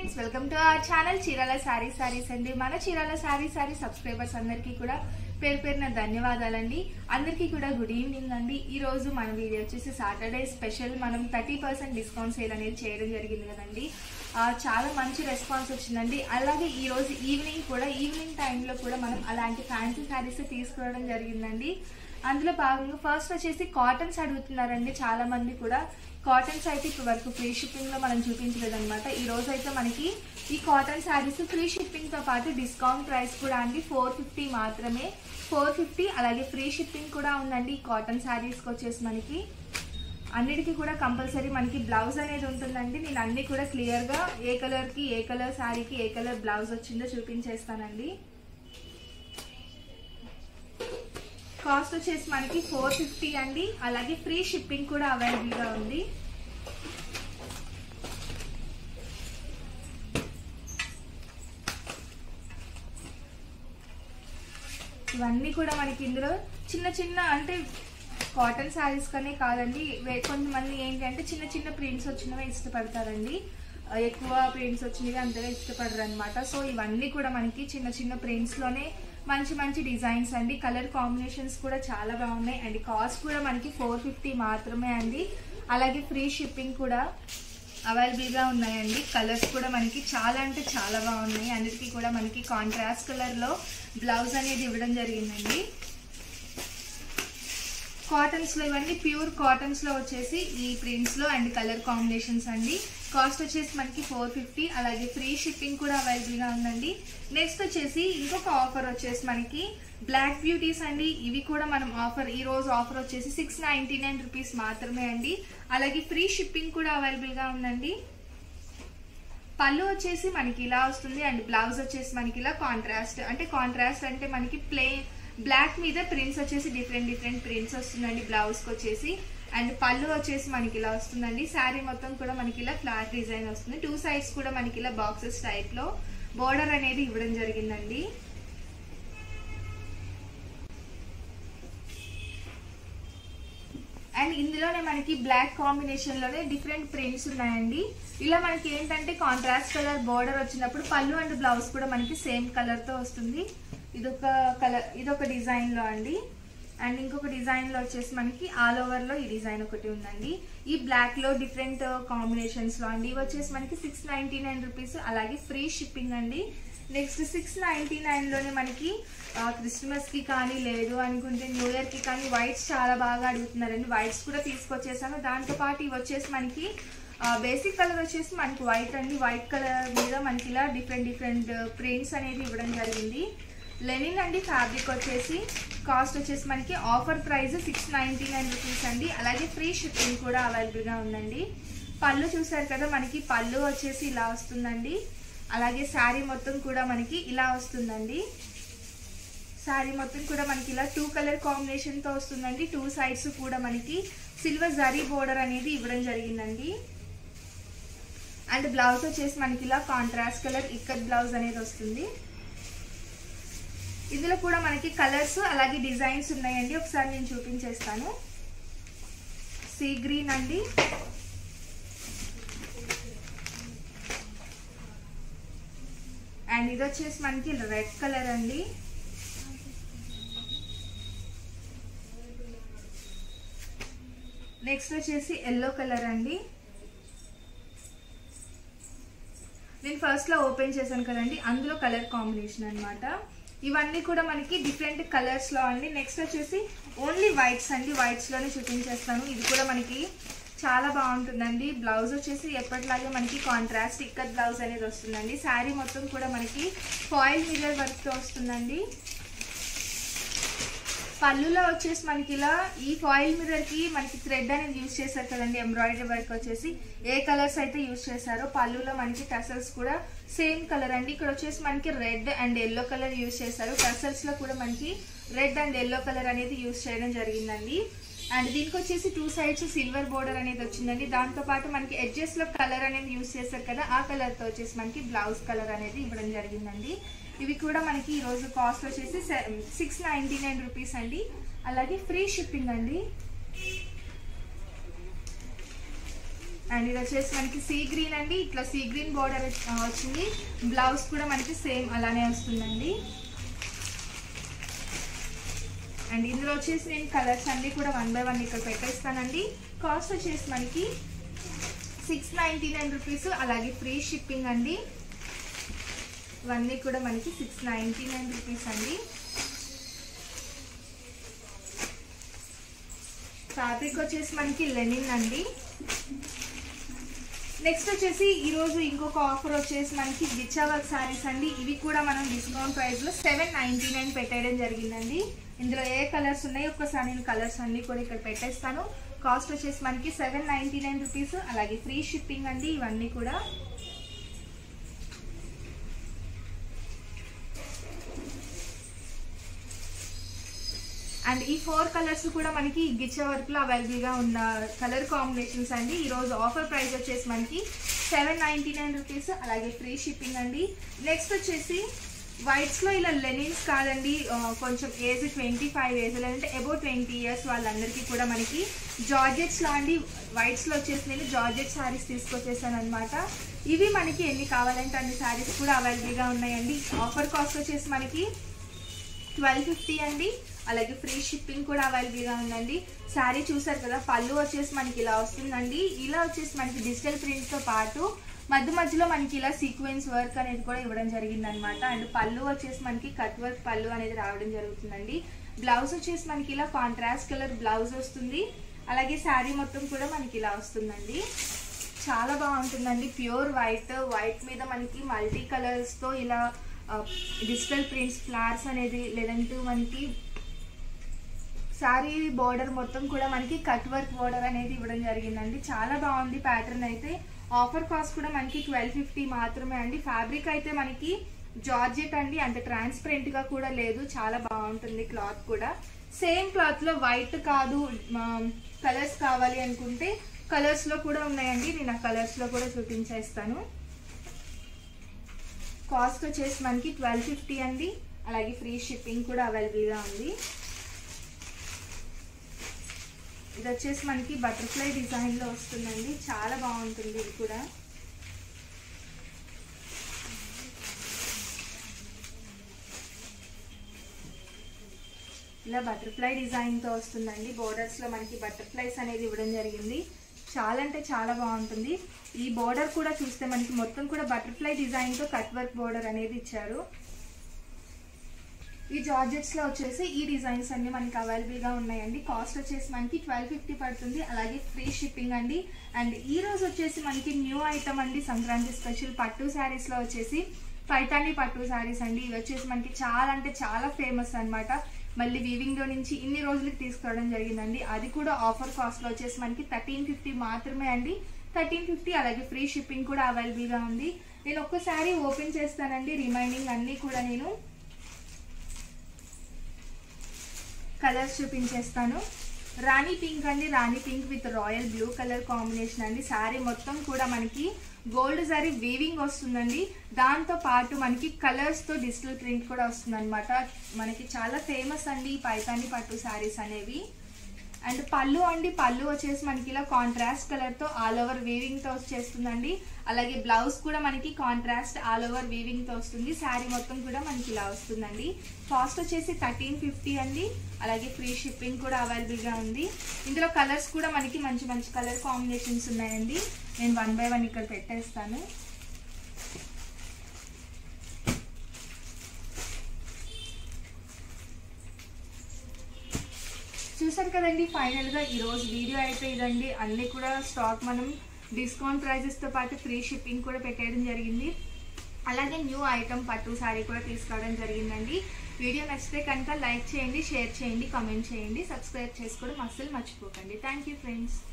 friends welcome to our channel Chirala sari sarees అండి మన Chirala sorry sorry subscribers అందరికీ కూడా పేరు పేరున ధన్యవాదాలండి అందరికీ కూడా గుడ్ ఈవినింగ్ అండి ఈ రోజు మన వీడియో వచ్చేసి సాటర్డే స్పెషల్ మనం థర్టీ పర్సెంట్ డిస్కౌంట్ సేల్ అనేది చేయడం జరిగింది కదండి ఆ, చాలా మంచి రెస్పాన్స్ వచ్చిందండి అలాగే ఈ రోజు ఈవినింగ్ కూడా ఈవినింగ్ టైంలో కూడా మనం అలాంటి ఫ్యాన్సీ శారీస్ తీసుకురావడం జరిగిందండి అందులో భాగంగా ఫస్ట్ వచ్చేసి కాటన్స్ అడుగుతున్నారండి చాలా మంది కూడా కాటన్స్ అయితే ఇప్పుడు వరకు ఫ్రీ షిప్పింగ్ లో మనం చూపించలేదు అనమాట ఈ రోజు అయితే మనకి ఈ కాటన్ శారీస్ ఫ్రీ షిప్పింగ్ తో పాటు డిస్కౌంట్ ప్రైస్ కూడా అండి ఫోర్ ఫిఫ్టీ మాత్రమే ఫోర్ ఫిఫ్టీ అలాగే ఫ్రీ షిప్పింగ్ కూడా ఉందండి ఈ కాటన్ శారీస్కి వచ్చేసి మనకి అన్నిటికీ కూడా కంపల్సరీ మనకి బ్లౌజ్ అనేది ఉంటుందండి నేను అన్ని కూడా క్లియర్ గా ఏ కలర్ కి ఏ కలర్ శారీకి ఏ కలర్ బ్లౌజ్ వచ్చిందో చూపించేస్తానండి కాస్ట్ వచ్చేసి మనకి ఫోర్ ఫిఫ్టీ అండి అలాగే ఫ్రీ షిప్పింగ్ కూడా అవైలబుల్ గా ఉంది ఇవన్నీ కూడా మనకి ఇందులో చిన్న చిన్న అంటే కాటన్ శారీస్ కనే కాదండి వే- కొంతమంది ఏంటంటే చిన్న చిన్న ప్రింట్స్ వచ్చినవే ఇష్టపడతారండి ఆ, ఎక్కువ ప్రింట్స్ వచ్చినవి అంతగా ఇష్టపడరు అనమాట సో ఇవన్నీ కూడా మనకి చిన్న చిన్న ప్రింట్స్ లోనే మంచి మంచి డిజైన్స్ అండి కలర్ కాంబినేషన్స్ కూడా చాలా బాగున్నాయి అండ్ కాస్ట్ కూడా మనకి ఫోర్ ఫిఫ్టీ మాత్రమే అండి అలాగే ఫ్రీ షిప్పింగ్ కూడా అవైలబుల్ గా ఉన్నాయండి కలర్స్ కూడా మనకి చాలా అంటే చాలా బాగున్నాయి అన్నిటికీ కూడా మనకి కాంట్రాస్ట్ కలర్ లో బ్లౌజ్ అనేది ఇవ్వడం జరిగిందండి కాటన్స్ లో ఇవన్నీ ప్యూర్ కాటన్స్ లో వచ్చేసి ఈ ప్రింట్స్ లో అండ్ కలర్ కాంబినేషన్స్ అండి కాస్ట్ వచ్చేసి మనకి ఫోర్ ఫిఫ్టీ అలాగే ఫ్రీ షిప్పింగ్ కూడా అవైలబుల్ గా ఉందండి నెక్స్ట్ వచ్చేసి ఇంకొక ఆఫర్ వచ్చేసి మనకి బ్లాక్ బ్యూటీస్ అండి ఇవి కూడా మనం ఆఫర్ ఈ రోజు ఆఫర్ వచ్చేసి సిక్స్ నైన్టీ నైన్ రూపీస్ మాత్రమే అండి అలాగే ఫ్రీ షిప్పింగ్ కూడా అవైలబుల్ గా ఉందండి పళ్ళు వచ్చేసి మనకి ఇలా వస్తుంది అండ్ బ్లౌజ్ వచ్చేసి మనకి ఇలా కాంట్రాస్ట్ అంటే కాంట్రాస్ట్ అంటే మనకి ప్లెయిన్ బ్లాక్ మీద ప్రింట్స్ వచ్చేసి డిఫరెంట్ డిఫరెంట్ ప్రింట్స్ వస్తుందండి బ్లౌజ్ కి వచ్చేసి అండ్ పళ్ళు వచ్చేసి మనకి ఇలా వస్తుందండి శారీ మొత్తం కూడా మనకి ఇలా ఫ్లాట్ డిజైన్ వస్తుంది టూ సైడ్స్ కూడా మనకి ఇలా బాక్సెస్ టైప్ లో బోర్డర్ అనేది ఇవ్వడం జరిగిందండి అండ్ ఇందులోనే మనకి బ్లాక్ కాంబినేషన్ లోనే డిఫరెంట్ ప్రింట్స్ ఉన్నాయండి ఇలా మనకి ఏంటంటే కాంట్రాస్ట్ కలర్ బోర్డర్ వచ్చినప్పుడు పళ్ళు అండ్ బ్లౌజ్ కూడా మనకి సేమ్ కలర్ తో వస్తుంది ఇదొక కలర్ ఇదొక డిజైన్ లో అండి అండ్ ఇంకొక డిజైన్ లో వచ్చేసి మనకి ఆల్ ఓవర్ లో ఈ డిజైన్ ఒకటి ఉందండి ఈ బ్లాక్ లో డిఫరెంట్ కాంబినేషన్స్ లో అండి ఇవి వచ్చేసి మనకి సిక్స్ నైన్టీ నైన్ రూపీస్ అలాగే ఫ్రీ షిప్పింగ్ అండి నెక్స్ట్ సిక్స్ నైన్టీ నైన్ లోనే మనకి క్రిస్మస్ కి కానీ లేదు అనుకుంటే న్యూ ఇయర్ కి కానీ వైట్స్ చాలా బాగా అడుగుతున్నారండి వైట్స్ కూడా తీసుకొచ్చేసాను దాంతో పాటు ఇవి వచ్చేసి మనకి బేసిక్ కలర్ వచ్చేసి మనకి వైట్ అండి వైట్ కలర్ మీద మనకి ఇలా డిఫరెంట్ డిఫరెంట్ ప్రింట్స్ అనేది ఇవ్వడం జరిగింది లెనిన్ అండి ఫ్యాబ్రిక్ వచ్చేసి కాస్ట్ వచ్చేసి మనకి offer price six ninety nine rupees అండి అలాగే ఫ్రీ షిప్పింగ్ కూడా అవైలబుల్ గా ఉందండి పళ్ళు చూసారు కదా మనకి పళ్ళు వచ్చేసి ఇలా వస్తుందండి అలాగే శారీ మొత్తం కూడా మనకి ఇలా వస్తుందండి శారీ మొత్తం కూడా మనకి ఇలా టూ కలర్ కాంబినేషన్ తో వస్తుందండి టూ సైడ్స్ కూడా మనకి సిల్వర్ జరీ బోర్డర్ అనేది ఇవ్వడం జరిగిందండి అండ్ బ్లౌజ్ వచ్చేసి మనకి ఇలా కాంట్రాస్ట్ కలర్ ఇక్కత్ బ్లౌజ్ అనేది వస్తుంది ఇందులో కూడా మనకి కలర్స్ అలాగే డిజైన్స్ ఉన్నాయండి ఒకసారి నేను చూపించేస్తాను సీ గ్రీన్ అండి అండ్ ఇది వచ్చేసి మనకి రెడ్ కలర్ అండి నెక్స్ట్ వచ్చేసి ఎల్లో కలర్ అండి నేను ఫస్ట్ లో ఓపెన్ చేశాను కదండి అందులో కలర్ కాంబినేషన్ అన్నమాట ఇవన్నీ కూడా మనకి డిఫరెంట్ కలర్స్ లో అండి నెక్స్ట్ వచ్చేసి ఓన్లీ వైట్స్ అండి వైట్స్ లోనే చూపించేస్తాను ఇది కూడా మనకి చాలా బాగుంటుందండి బ్లౌజ్ వచ్చేసి ఎప్పటిలాగే మనకి కాంట్రాస్ట్ ఇక్కత్ బ్లౌజ్ అనేది వస్తుందండి శారీ మొత్తం కూడా మనకి ఫాయిల్ మిర్రర్ వర్క్ తో వస్తుందండి పళ్ళులో వచ్చేసి మనకి ఇలా ఈ ఫాయిల్ మిర్రర్ కి మనకి థ్రెడ్ అనేది యూజ్ చేశారు కదండి ఎంబ్రాయిడరీ వర్క్ వచ్చేసి ఏ కలర్స్ అయితే యూజ్ చేశారో పళ్ళులో మనకి టసల్స్ కూడా సేమ్ కలర్ అండి ఇక్కడ వచ్చేసి మనకి red and yellow colour use చేశారు టసల్స్ లో కూడా మనకి రెడ్ అండ్ ఎల్లో కలర్ అనేది యూజ్ చేయడం జరిగిందండి అండ్ దీనికి వచ్చేసి టూ సైడ్స్ సిల్వర్ బోర్డర్ అనేది వచ్చిందండి దాంతో పాటు మనకి ఎడ్జెస్ లో కలర్ అనేది యూజ్ చేశారు కదా ఆ కలర్ తో వచ్చేసి మనకి బ్లౌజ్ కలర్ అనేది ఇవ్వడం జరిగిందండి ఇవి కూడా మనకి ఈ రోజు కాస్ట్ వచ్చేసి సిక్స్ నైన్టీ నైన్ రూపీస్ అండి అలాగే ఫ్రీ షిప్పింగ్ అండి అండ్ ఇది వచ్చేసి మనకి సీ గ్రీన్ అండి ఇట్లా సీ గ్రీన్ బార్డర్ వచ్చింది బ్లౌజ్ కూడా మనకి సేమ్ అలానే వస్తుందండి అండ్ ఇందులో వచ్చేసి నేను కలర్స్ అన్ని కూడా వన్ బై వన్ ఇక్కడ పెట్టేస్తానండి కాస్ట్ వచ్చేసి మనకి సిక్స్ నైంటీ నైన్ రూపీస్ అలాగే ఫ్రీ షిప్పింగ్ అండి ఇవన్నీ కూడా మనకి సిక్స్ నైంటీ నైన్ రూపీస్ అండి ఫ్యాబ్రిక్ వచ్చేసి మనకి లెనిన్ అండి నెక్స్ట్ వచ్చేసి ఈరోజు ఇంకొక ఆఫర్ వచ్చేసి మనకి గిచ్చా వర్క్ సారీస్ అండి ఇవి కూడా మనం డిస్కౌంట్ ప్రైస్లో సెవెన్ నైంటీ నైన్ పెట్టేయడం జరిగిందండి ఇందులో ఏ కలర్స్ ఉన్నాయో ఒక్కసారి నేను కలర్స్ అన్ని కూడా ఇక్కడ పెట్టేస్తాను కాస్ట్ వచ్చేసి మనకి సెవెన్ నైంటీ నైన్ రూపీస్ అలాగే ఫ్రీ షిప్పింగ్ అండి ఇవన్నీ కూడా అండ్ ఈ ఫోర్ కలర్స్ కూడా మనకి గిచ్చ వర్క్ లో అవైలబుల్ గా ఉన్న కలర్ కాంబినేషన్స్ అండి ఈ రోజు ఆఫర్ ప్రైస్ వచ్చేసి మనకి సెవెన్ నైన్టీ నైన్ రూపీస్ అలాగే ఫ్రీ షిప్పింగ్ అండి నెక్స్ట్ వచ్చేసి వైట్స్ లో ఇలా లెనిన్స్ కాదండి ఆ, కొంచెం ఏజ్ ట్వంటీ ఫైవ్ ఏజ్ లేదంటే అబౌట్ ట్వంటీ ఇయర్స్ వాళ్ళందరికీ కూడా మనకి జార్జెట్స్ లో అండి వైట్స్ లో వచ్చేసి నేను జార్జెట్ శారీస్ తీసుకొచ్చేసాను అనమాట ఇవి మనకి ఎన్ని కావాలంటే అన్ని శారీస్ కూడా అవైలబుల్ గా ఉన్నాయండి ఆఫర్ కాస్ట్ వచ్చేసి మనకి ట్వెల్వ్ ఫిఫ్టీ అండి అలాగే ఫ్రీ షిప్పింగ్ కూడా అవైలబుల్గా ఉందండి శారీ చూసారు కదా పళ్ళు వచ్చేసి మనకి ఇలా వస్తుందండి ఇలా వచ్చేసి మనకి డిజిటల్ ప్రింట్తో పాటు మధ్య మధ్యలో మనకి ఇలా సీక్వెన్స్ వర్క్ అనేది కూడా ఇవ్వడం జరిగింది అనమాట అండ్ పళ్ళు వచ్చేసి మనకి కట్ వర్క్ పళ్ళు అనేది రావడం జరుగుతుందండి బ్లౌజ్ వచ్చేసి మనకి ఇలా కాంట్రాస్ట్ కలర్ బ్లౌజ్ వస్తుంది అలాగే శారీ మొత్తం కూడా మనకి ఇలా వస్తుందండి చాలా బాగుంటుందండి ప్యూర్ వైట్ వైట్ మీద మనకి మల్టీ కలర్స్తో ఇలా డిజిటల్ ప్రింట్స్ ఫ్లవర్స్ అనేది లేదంటే మనకి శారీ బార్డర్ మొత్తం కూడా మనకి కట్ వర్క్ బార్డర్ అనేది ఇవ్వడం జరిగిందండి చాలా బాగుంది ప్యాటర్న్ అయితే ఆఫర్ కాస్ట్ కూడా మనకి ట్వెల్వ్ ఫిఫ్టీ మాత్రమే అండి ఫ్యాబ్రిక్ అయితే మనకి జార్జెట్ అండి అంత ట్రాన్స్పరెంట్ గా కూడా లేదు చాలా బాగుంటుంది క్లాత్ కూడా సేమ్ క్లాత్ లో వైట్ కాదు కలర్స్ కావాలి అనుకుంటే కలర్స్ లో కూడా ఉన్నాయండి నేను ఆ కలర్స్ లో కూడా చూపించేస్తాను కాస్ట్ వచ్చేసి మనకి ట్వెల్వ్ ఫిఫ్టీ అండి అలాగే ఫ్రీ షిప్పింగ్ కూడా అవైలబుల్గా ఉంది ఇది వచ్చేసి మనకి బటర్ఫ్లై డిజైన్లో వస్తుందండి చాలా బాగుంటుంది ఇది కూడా ఇలా బటర్ఫ్లై డిజైన్తో వస్తుందండి బోర్డర్స్లో మనకి బటర్ఫ్లైస్ అనేది ఇవ్వడం జరిగింది చాలా అంటే చాలా బాగుంటుంది ఈ బోర్డర్ కూడా చూస్తే మనకి మొత్తం కూడా బటర్ఫ్లై డిజైన్తో కట్ వర్క్ బోర్డర్ అనేది ఇచ్చారు ఈ జార్జెట్స్ లో వచ్చేసి ఈ డిజైన్స్ అన్ని మనకి అవైలబుల్ గా ఉన్నాయండి కాస్ట్ వచ్చేసి మనకి ట్వెల్వ్ ఫిఫ్టీ పడుతుంది అలాగే ఫ్రీ షిప్పింగ్ అండి అండ్ ఈ రోజు వచ్చేసి మనకి న్యూ ఐటమ్ అండి సంక్రాంతి స్పెషల్ పట్టు శారీస్ లో వచ్చేసి పైతాని పట్టు శారీస్ అండి ఇవి వచ్చేసి మనకి చాలా అంటే చాలా ఫేమస్ అన్నమాట మళ్ళీ వీవింగ్ లో నుంచి ఇన్ని రోజులకి తీసుకోవడం జరిగిందండి అది కూడా ఆఫర్ కాస్ట్ లో వచ్చేసి మనకి థర్టీన్ ఫిఫ్టీ మాత్రమే అండి థర్టీన్ ఫిఫ్టీ అలాగే ఫ్రీ షిప్పింగ్ కూడా అవైలబుల్ గా ఉంది నేను ఒక్కసారి ఓపెన్ చేస్తానండి రిమైనింగ్ అన్ని కూడా నేను కలర్స్ చూపించేస్తాను రాణి పింక్ అండి rani pink with royal blue colour combination అండి శారీ మొత్తం కూడా మనకి గోల్డ్ సారీ వీవింగ్ వస్తుందండి దాంతో పాటు మనకి కలర్స్ తో డిజిటల్ ప్రింట్ కూడా వస్తుంది అనమాట మనకి చాలా ఫేమస్ అండి ఈ పైతాని పట్టు శారీస్ అనేవి అండ్ పళ్ళు అండి పళ్ళు వచ్చేసి మనకి ఇలా కాంట్రాస్ట్ కలర్ తో ఆల్ ఓవర్ వీవింగ్ తో వచ్చేస్తుందండి అలాగే బ్లౌజ్ కూడా మనకి కాంట్రాస్ట్ ఆల్ ఓవర్ వీవింగ్ తో వస్తుంది శారీ మొత్తం కూడా మనకి ఇలా వస్తుందండి కాస్ట్ వచ్చేసి థర్టీన్ ఫిఫ్టీ అండి అలాగే ఫ్రీ షిప్పింగ్ కూడా అవైలబుల్ గా ఉంది ఇందులో కలర్స్ కూడా మనకి మంచి మంచి కలర్ కాంబినేషన్స్ ఉన్నాయండి నేను వన్ బై వన్ ఇక్కడ పెట్టేస్తాను చూసారు కదండి ఫైనల్ గా ఈ రోజు వీడియో అయితే ఇదండి అన్ని కూడా స్టాక్ మనం డిస్కౌంట్ ప్రైజెస్ తో పాటు ఫ్రీ షిప్పింగ్ కూడా పెట్టేయడం జరిగింది అలాగే న్యూ ఐటమ్ పట్టు సారీ కూడా తీసుకోవడం జరిగిందండి వీడియో నచ్చితే కనుక లైక్ చేయండి షేర్ చేయండి కామెంట్ చేయండి సబ్స్క్రైబ్ చేసుకోవడం అస్సలు మర్చిపోకండి థ్యాంక్ యూ ఫ్రెండ్స్